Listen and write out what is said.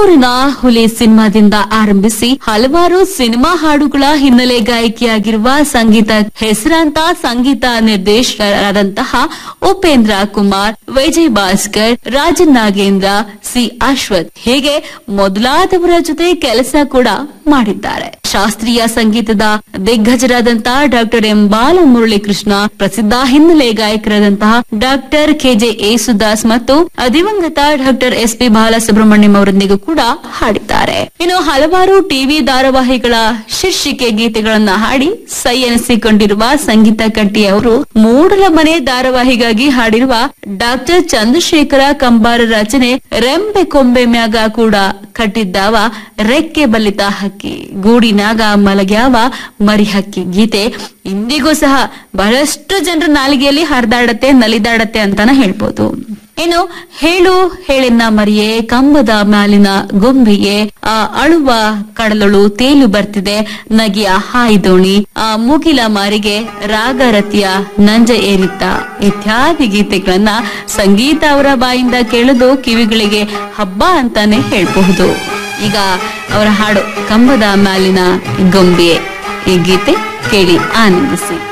ಊರಿನ ಹುಲಿ ಸಿನಿಮಾದಿಂದ ಆರಂಭಿಸಿ ಹಲವಾರು ಸಿನಿಮಾ ಹಾಡುಗಳ ಹಿನ್ನೆಲೆ ಗಾಯಕಿಯಾಗಿರುವ ಸಂಗೀತ ಹೆಸರಾಂತ ಸಂಗೀತ ನಿರ್ದೇಶಕರಾದಂತಹ ಉಪೇಂದ್ರ ಕುಮಾರ್ ವಿಜಯ್ ಭಾಸ್ಕರ್ ರಾಜನ್ ನಾಗೇಂದ್ರ ಸಿ ಅಶ್ವಥ್ ಹೀಗೆ ಮೊದಲಾದವರ ಜೊತೆ ಕೆಲಸ ಕೂಡ ಮಾಡಿದ್ದಾರೆ ಶಾಸ್ತ್ರೀಯ ಸಂಗೀತದ ದಿಗ್ಗಜರಾದಂತಹ ಡಾಕ್ಟರ್ ಎಂ ಬಾಲಮುರಳಿ ಪ್ರಸಿದ್ಧ ಹಿನ್ನೆಲೆ ಗಾಯಕರಾದಂತಹ ಡಾಕ್ಟರ್ ಕೆಜೆ ಯೇಸುದಾಸ್ ಮತ್ತು ದಿವಂಗತ ಡಾಕ್ಟರ್ ಎಸ್ ಪಿ ಬಾಲಸುಬ್ರಹ್ಮಣ್ಯಂ ಅವರೊಂದಿಗೂ ಕೂಡ ಹಾಡಿದ್ದಾರೆ ಇನ್ನು ಹಲವಾರು ಟಿವಿ ಧಾರಾವಾಹಿಗಳ ಶೀರ್ಷಿಕೆ ಗೀತೆಗಳನ್ನ ಹಾಡಿ ಸೈ ಎನಿಸಿಕೊಂಡಿರುವ ಸಂಗೀತ ಕಟ್ಟಿ ಅವರು ಮೂಡಲ ಮನೆ ಧಾರಾವಾಹಿಗಾಗಿ ಹಾಡಿರುವ ಡಾಕ್ಟರ್ ಚಂದ್ರಶೇಖರ ಕಂಬಾರ ರಚನೆ ರೆಂಬೆ ಕೊಂಬೆ ಮ್ಯಾಗ ಕೂಡ ಕಟ್ಟಿದ್ದಾವ ರೆಕ್ಕೆ ಬಲಿತ ಹಕ್ಕಿ ಗೂಡಿನಾಗ ಮಲಗ್ಯಾವ ಮರಿ ಹಕ್ಕಿ ಗೀತೆ ಇಂದಿಗೂ ಸಹ ಬಹಳಷ್ಟು ಜನರ ನಾಲಿಗೆಯಲ್ಲಿ ಹರಿದಾಡತ್ತೆ ನಲಿದಾಡತ್ತೆ ಅಂತಾನ ಹೇಳ್ಬೋದು ಇನ್ನು ಹೇಳು ಹೇಳಿನ ಮರಿಯೇ ಕಂಬದ ಮ್ಯಾಲಿನ ಗೊಂಬೆಗೆ ಆ ಅಳುವ ಕಡಲಳು ತೇಲು ಬರ್ತಿದೆ ನಗಿಯ ಹಾಯ್ದೋಣಿ ಆ ಮುಗಿಲ ಮಾರಿಗೆ ರಾಗರತಿಯ ನಂಜ ಏರಿತ್ತ ಇತ್ಯಾದಿ ಗೀತೆಗಳನ್ನ ಸಂಗೀತ ಅವರ ಬಾಯಿಂದ ಕೇಳೋದು ಕಿವಿಗಳಿಗೆ ಹಬ್ಬ ಅಂತಾನೆ ಹೇಳ್ಬಹುದು ಈಗ ಅವರ ಹಾಡು ಕಂಬದ ಮ್ಯಾಲಿನ ಗೊಂಬೆ ಈ ಗೀತೆ ಕೇಳಿ ಆನಂದಿಸಿ